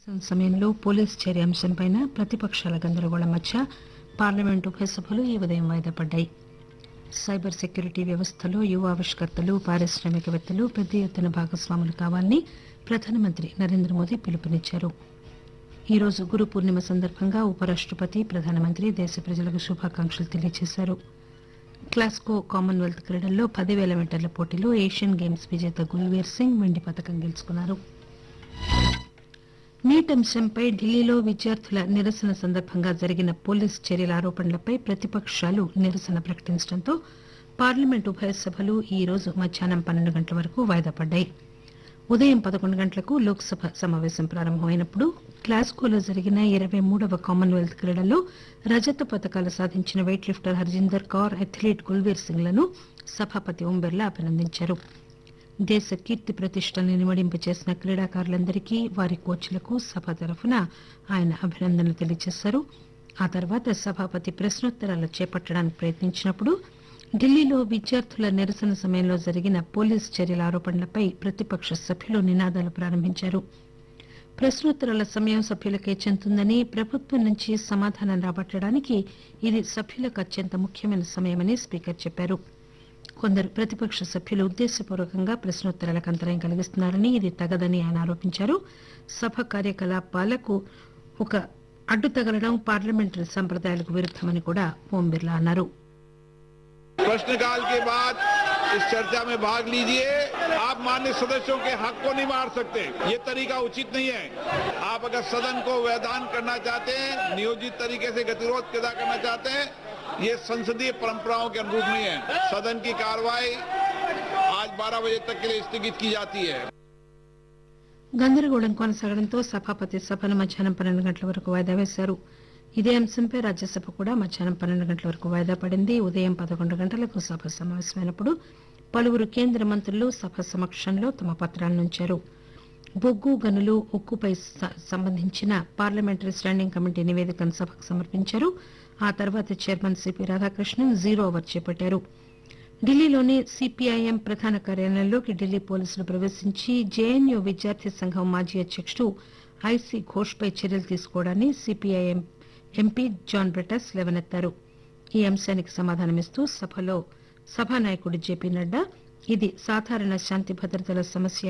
సమావేశం సమయంలో పోలీస్ చర్య అంశంపై ప్రతిపక్షాల గందరగోళం మధ్య పార్లమెంటు ఉభయ సభలు ఈ ఉదయం వాయిదా పడ్డాయి సైబర్ సెక్యూరిటీ వ్యవస్థలో యువ ఆవిష్కర్తలు పారిశ్రామికవేత్తలు పెద్ద ఎత్తున భాగస్వాములు కావాలని ప్రధానమంత్రి నరేంద్ర మోదీ పిలుపునిచ్చారు ఈ రోజు గురు పూర్ణిమ సందర్భంగా ఉపరాష్టపతి ప్రధానమంత్రి దేశ ప్రజలకు శుభాకాంక్షలు తెలియజేశారు క్లాస్కో కామన్వెల్త్ క్రీడల్లో పదివేల మీటర్ల పోటీలో ఏషియన్ గేమ్స్ విజేత గుల్వీర్ సింగ్ వెండి పథకం గెలుచుకున్నారు నీట్ అంశంపై ఢిల్లీలో విద్యార్థుల నిరసన సందర్భంగా జరిగిన పోలీస్ చర్యల ఆరోపణలపై ప్రతిపక్షాలు నిరసన ప్రకటించడంతో పార్లమెంట్ ఉభయ సభలు ఈ రోజు మధ్యాహ్నం పన్నెండు గంటల వరకు వాయిదా పడ్డాయి ఉదయం పదకొండు గంటలకు లోక్సభ సమావేశం ప్రారంభమైనప్పుడు గ్లాస్గోలో జరిగిన ఇరవై మూడవ కామన్వెల్త్ క్రీడల్లో రజత పథకాలు సాధించిన weightlifter Harjinder Kaur athlete Gulveer Singh లను సభాపతి ఓం బిర్లా అభినందించారు దేశ కీర్తి ప్రతిష్టలను నిమడింప చేసిన క్రీడాకారులందరికీ వారి కోచ్లకు సభ తరఫున ఆయన అభినందనలు తెలియజేశారు ఆ తర్వాత సభాపతి ప్రశ్నోత్తరాలు చేపట్టడానికి ప్రయత్నించినప్పుడు ఢిల్లీలో విద్యార్థుల నిరసన సమయంలో జరిగిన పోలీస్ చర్యల ఆరోపణలపై ప్రతిపక్ష సభ్యులు నినాదాలు ప్రారంభించారు ప్రశ్నోత్తరాల సమయం సభ్యులకే చెందుతుందని ప్రభుత్వం నుంచి సమాధానం రాబట్టడానికి ఇది సభ్యులకు అత్యంత ముఖ్యమైన సమయమని స్పీకర్ చెప్పారు కొందరు ప్రతిపక్ష సభ్యులు ఉద్దేశపూర్వకంగా ప్రశ్నోత్తరాలకు అంతరాయం కలిగిస్తున్నారని ఇది తగదని ఆయన ఆరోపించారు సభ కార్యకలాపాలకు ఒక అడ్డు తగలడం పార్లమెంటరీ సంప్రదాయాలకు విరుద్దమని కూడా ఓం బిర్లా అన్నారు प्रश्नकाल के बाद इस चर्चा में भाग लीजिए आप मान्य सदस्यों के हक को नहीं मार सकते ये तरीका उचित नहीं है आप अगर सदन को वैधान करना चाहते हैं नियोजित तरीके से गतिरोध पैदा करना चाहते हैं ये संसदीय परंपराओं के अनुरूप नहीं है सदन की कार्रवाई आज 12 बजे तक के लिए स्थगित की जाती है గందరగోళం కొనసాగడంతో సభాపతి సభను మధ్యాహ్నం పన్నెండు గంటల వరకు వాయిదా వేశారు ఇదే అంశంపై రాజ్యసభ కూడా మధ్యాహ్నం పన్నెండు గంటల వరకు వాయిదా పడింది ఉదయం పదకొండు గంటలకు సభ సమావేశమైనప్పుడు పలువురు కేంద్ర మంత్రులు సభ సమక్షంలో తమ పత్రాలను ఉంచారు బొగ్గు గనులు ఉక్కుపై స- సంబంధించిన పార్లమెంటరీ స్టాండింగ్ కమిటీ నివేదికను సభకు సమర్పించారు ఆ తర్వాత chairman CP Radhakrishnan zero hour చేపట్టారు ఢిల్లీలోని సిపిఐఎం ప్రధాన కార్యాలయంలోకి ఢిల్లీ పోలీసులు ప్రవేశించి జేఎన్యూ విద్యార్థి సంఘం మాజీ అధ్యకుడు ఐసీ ఘోష్పై చర్యలు తీసుకోవడాన్ని సిపిఐఎం ఎంపీ జాన్ బ్రిటస్ లేవనెత్తారు ఈ అంశానికి సమాధానమిస్తూ సభలో సభానాయకుడు జేపీ నడ్డా ఇది సాధారణ శాంతి భద్రతల సమస్య